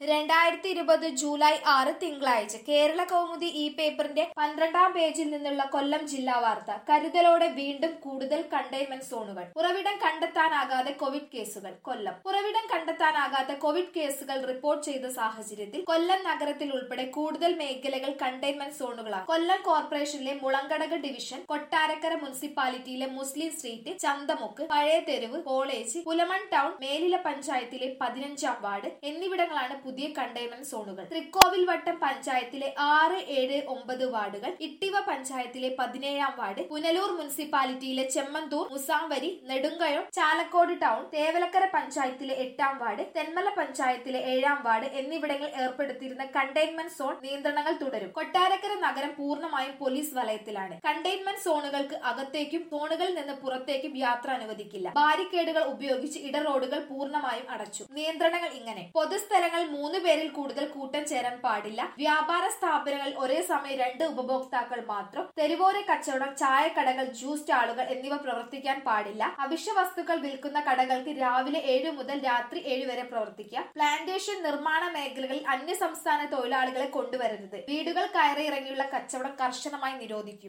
രണ്ടായിരത്തി ഇരുപത് ജൂലൈ ആറ് തിങ്കളാഴ്ച കേരള കൗമുദി ഈ പേപ്പറിന്റെ പന്ത്രണ്ടാം പേജിൽ നിന്നുള്ള കൊല്ലം ജില്ലാ വാർത്ത കരുതലോടെ വീണ്ടും കൂടുതൽ കണ്ടെയ്ൻമെന്റ് സോണുകൾ ഉറവിടം കണ്ടെത്താനാകാതെ കോവിഡ് കേസുകൾ കൊല്ലം ഉറവിടം കണ്ടെത്താനാകാത്ത കോവിഡ് കേസുകൾ റിപ്പോർട്ട് ചെയ്ത സാഹചര്യത്തിൽ കൊല്ലം നഗരത്തിൽ ഉൾപ്പെടെ കൂടുതൽ മേഖലകൾ കണ്ടെയ്ൻമെന്റ് സോണുകളാണ് കൊല്ലം കോർപ്പറേഷനിലെ മുളങ്കടക ഡിവിഷൻ കൊട്ടാരക്കര മുനിസിപ്പാലിറ്റിയിലെ മുസ്ലിം സ്ട്രീറ്റ് ചന്തമുക്ക് പഴയ തെരുവ് കോളേജ് പുലമൺ ടൗൺ മേലില പഞ്ചായത്തിലെ പതിനഞ്ചാം വാർഡ് എന്നിവിടങ്ങളാണ് പുതിയ കണ്ടെയ്ൻമെന്റ് സോണുകൾ തൃക്കോവിൽ വട്ടം പഞ്ചായത്തിലെ ആറ് ഏഴ് ഒമ്പത് വാർഡുകൾ ഇട്ടിവ പഞ്ചായത്തിലെ പതിനേഴാം വാർഡ് പുനലൂർ മുനിസിപ്പാലിറ്റിയിലെ ചെമ്മന്തൂർ മുസാംവരി നെടുങ്കയം ചാലക്കോട് ടൗൺ തേവലക്കര പഞ്ചായത്തിലെ എട്ടാം വാർഡ് തെന്മല പഞ്ചായത്തിലെ ഏഴാം വാർഡ് എന്നിവിടങ്ങളിൽ ഏർപ്പെടുത്തിയിരുന്ന കണ്ടെയ്ൻമെന്റ് സോൺ നിയന്ത്രണങ്ങൾ തുടരും കൊട്ടാരക്കര നഗരം പൂർണ്ണമായും പോലീസ് വലയത്തിലാണ് കണ്ടെയ്ൻമെന്റ് സോണുകൾക്ക് അകത്തേക്കും സോണുകളിൽ നിന്ന് പുറത്തേക്കും യാത്ര അനുവദിക്കില്ല ബാരിക്കേഡുകൾ ഉപയോഗിച്ച് ഇട റോഡുകൾ പൂർണ്ണമായും അടച്ചു നിയന്ത്രണങ്ങൾ ഇങ്ങനെ പൊതുസ്ഥലങ്ങൾ മൂന്ന് പേരിൽ കൂടുതൽ കൂട്ടം ചേരാൻ പാടില്ല വ്യാപാര സ്ഥാപനങ്ങളിൽ ഒരേ സമയം രണ്ട് ഉപഭോക്താക്കൾ മാത്രം തെരുവോര കച്ചവടം ചായക്കടകൾ ജ്യൂസ് സ്റ്റാളുകൾ എന്നിവ പ്രവർത്തിക്കാൻ പാടില്ല അവശ്യ വസ്തുക്കൾ വിൽക്കുന്ന കടകൾക്ക് രാവിലെ ഏഴ് മുതൽ രാത്രി ഏഴ് വരെ പ്രവർത്തിക്കാം പ്ലാന്റേഷൻ നിർമ്മാണ മേഖലകളിൽ അന്യ സംസ്ഥാന തൊഴിലാളികളെ കൊണ്ടുവരരുത് വീടുകൾ കയറി ഇറങ്ങിയുള്ള കച്ചവടം കർശനമായി നിരോധിക്കും